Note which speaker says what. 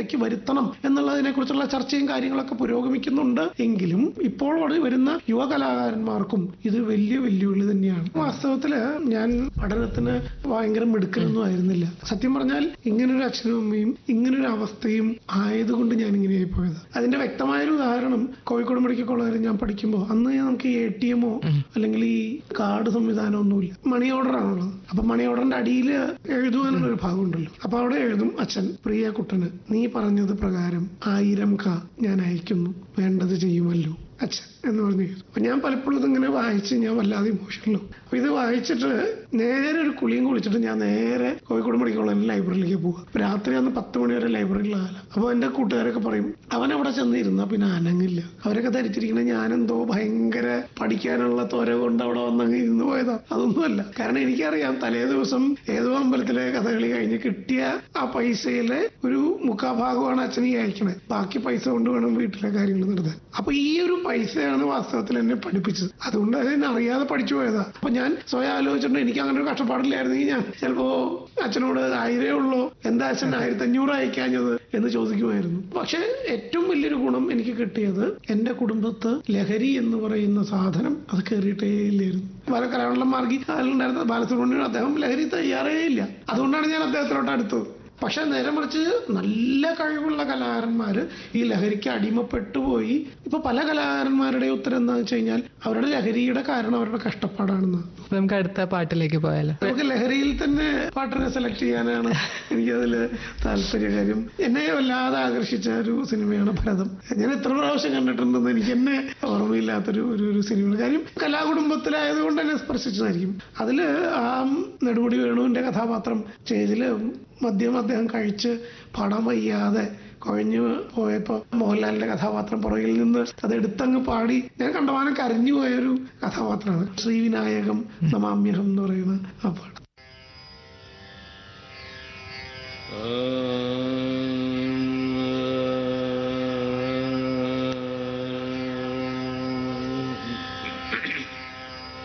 Speaker 1: നിലയിലേക്ക് വരുത്തണം എന്നുള്ളതിനെ കുറിച്ചുള്ള ചർച്ചയും കാര്യങ്ങളൊക്കെ പുരോഗമിക്കുന്നുണ്ട് എങ്കിലും ഇപ്പോൾ വഴി വരുന്ന യുവ കലാകാരന്മാർക്കും ഇത് വലിയ വെല്ലുവിളി തന്നെയാണ് വാസ്തവത്തില് ഞാൻ പഠനത്തിന് ഭയങ്കര മിടുക്കലൊന്നും ആയിരുന്നില്ല സത്യം പറഞ്ഞാൽ ഇങ്ങനൊരു അച്ഛനും അമ്മയും ഇങ്ങനൊരു അവസ്ഥയും ആയതുകൊണ്ട് ഞാൻ ഇങ്ങനെയായി പോയത് അതിന്റെ വ്യക്തമായൊരു ഉദാഹരണം കോഴിക്കോട് മെഡിക്കൽ കോളേജിൽ ഞാൻ പഠിക്കുമ്പോൾ അന്ന് നമുക്ക് എ ടി എമ്മോ അല്ലെങ്കിൽ ഈ കാർഡ് സംവിധാനം ഒന്നുമില്ല മണി ഓർഡർ ആണുള്ളത് അപ്പൊ മണി ഓർഡറിന്റെ അടിയിൽ എഴുതുവാനുള്ള ഒരു ഭാഗം ഉണ്ടല്ലോ അപ്പൊ അവിടെ എഴുതും അച്ഛൻ പ്രിയ കുട്ടന് നീ പറഞ്ഞത് പ്രകാരം ആയിരം ക ഞാൻ അയക്കുന്നു വേണ്ടത് ചെയ്യുമല്ലോ അച്ഛൻ എന്ന് പറഞ്ഞു അപ്പൊ ഞാൻ പലപ്പോഴും ഇതിങ്ങനെ വായിച്ച് ഞാൻ വല്ലാതെ ഇമോഷണലോ അപ്പൊ ഇത് വായിച്ചിട്ട് നേരെ ഒരു കുളിയും കുളിച്ചിട്ട് ഞാൻ നേരെ കോഴിക്കോട് മെഡിക്കൽ കോളേജിൽ ലൈബ്രറിയിലേക്ക് പോകുക അപ്പൊ രാത്രി അന്ന് പത്ത് മണി വരെ ലൈബ്രറിയിലെ കാലം അപ്പൊ എന്റെ കൂട്ടുകാരൊക്കെ പറയും അവൻ അവിടെ ചെന്നിരുന്ന പിന്നെ അനങ്ങില്ല അവരൊക്കെ ധരിച്ചിരിക്കുന്ന ഞാനെന്തോ ഭയങ്കര പഠിക്കാനുള്ള ത്വര കൊണ്ട് അവിടെ വന്നങ്ങ് ഇരുന്ന് പോയതാ അതൊന്നുമല്ല കാരണം എനിക്കറിയാം തലേ ദിവസം ഏതോ അമ്പലത്തിലെ കഥകളി കഴിഞ്ഞ് കിട്ടിയ ആ പൈസയിലെ ഒരു മുക്കാഭാഗമാണ് അച്ഛൻ ഈ അയക്കണേ ബാക്കി പൈസ കൊണ്ട് വേണം വീട്ടിലെ കാര്യങ്ങൾ നടത്താൻ അപ്പൊ ഈ ഒരു പൈസയാണ് വാസ്തവത്തിൽ എന്നെ പഠിപ്പിച്ചത് അതുകൊണ്ട് അത് എന്നെ അറിയാതെ പഠിച്ചു പോയതാ അപ്പൊ ഞാൻ സ്വയം ആലോചിച്ചിട്ടുണ്ട് എനിക്ക് അങ്ങനെ ഒരു കഷ്ടപ്പാടില്ലായിരുന്നെങ്കിൽ ഞാൻ ചിലപ്പോ അച്ഛനോട് ആയിരേ ഉള്ളൂ എന്താ അച്ഛൻ ആയിരത്തി അഞ്ഞൂറ് അയക്കാഞ്ഞത് എന്ന് ചോദിക്കുമായിരുന്നു പക്ഷെ ഏറ്റവും വലിയൊരു ഗുണം എനിക്ക് കിട്ടിയത് എന്റെ കുടുംബത്ത് ലഹരി എന്ന് പറയുന്ന സാധനം അത് കയറിയിട്ടേ ഇല്ലായിരുന്നു പല കലാവളന്മാർക്ക് ഉണ്ടായിരുന്ന ബാലസുബ്രഹ്മണ്യൻ അദ്ദേഹം ലഹരി തയ്യാറേ ഇല്ല അതുകൊണ്ടാണ് ഞാൻ അദ്ദേഹത്തിലോട്ട് അടുത്തത് പക്ഷെ നേരെ മറിച്ച് നല്ല കഴിവുള്ള കലാകാരന്മാര് ഈ ലഹരിക്ക് അടിമപ്പെട്ടു പോയി ഇപ്പൊ പല കലാകാരന്മാരുടെ ഉത്തരം എന്താണെന്ന് വെച്ച് കഴിഞ്ഞാൽ അവരുടെ ലഹരിയുടെ കാരണം അവരുടെ കഷ്ടപ്പാടാണെന്ന്
Speaker 2: അപ്പൊ നമുക്ക് അടുത്ത പാട്ടിലേക്ക് പോയാലോ
Speaker 1: നമുക്ക് ലഹരിയിൽ തന്നെ പാട്ടിനെ സെലക്ട് ചെയ്യാനാണ് എനിക്കതിൽ താല്പര്യകാര്യം എന്നെ വല്ലാതെ ആകർഷിച്ച ഒരു സിനിമയാണ് ഭരതം ഞാൻ എത്ര പ്രാവശ്യം കണ്ടിട്ടുണ്ടെന്ന് എനിക്ക് എന്നെ ഓർമ്മയില്ലാത്തൊരു ഒരു ഒരു സിനിമ കാര്യം കലാകുടുംബത്തിലായതുകൊണ്ട് എന്നെ സ്പർശിച്ചതായിരിക്കും അതില് ആ നെടുമുടി വേണുവിന്റെ കഥാപാത്രം സ്റ്റേജില് മദ്യം അദ്ദേഹം കഴിച്ച് പാടാൻ വയ്യാതെ കുഴഞ്ഞു പോയപ്പോ മോഹൻലാലിന്റെ കഥാപാത്രം പുറകിൽ നിന്ന് അത് എടുത്തങ്ങ് പാടി ഞാൻ കണ്ടമാനം കരഞ്ഞു പോയൊരു കഥാപാത്രമാണ് ശ്രീവിനായകം നമാമ്യഹം എന്ന് പറയുന്ന ആ പാട്ട്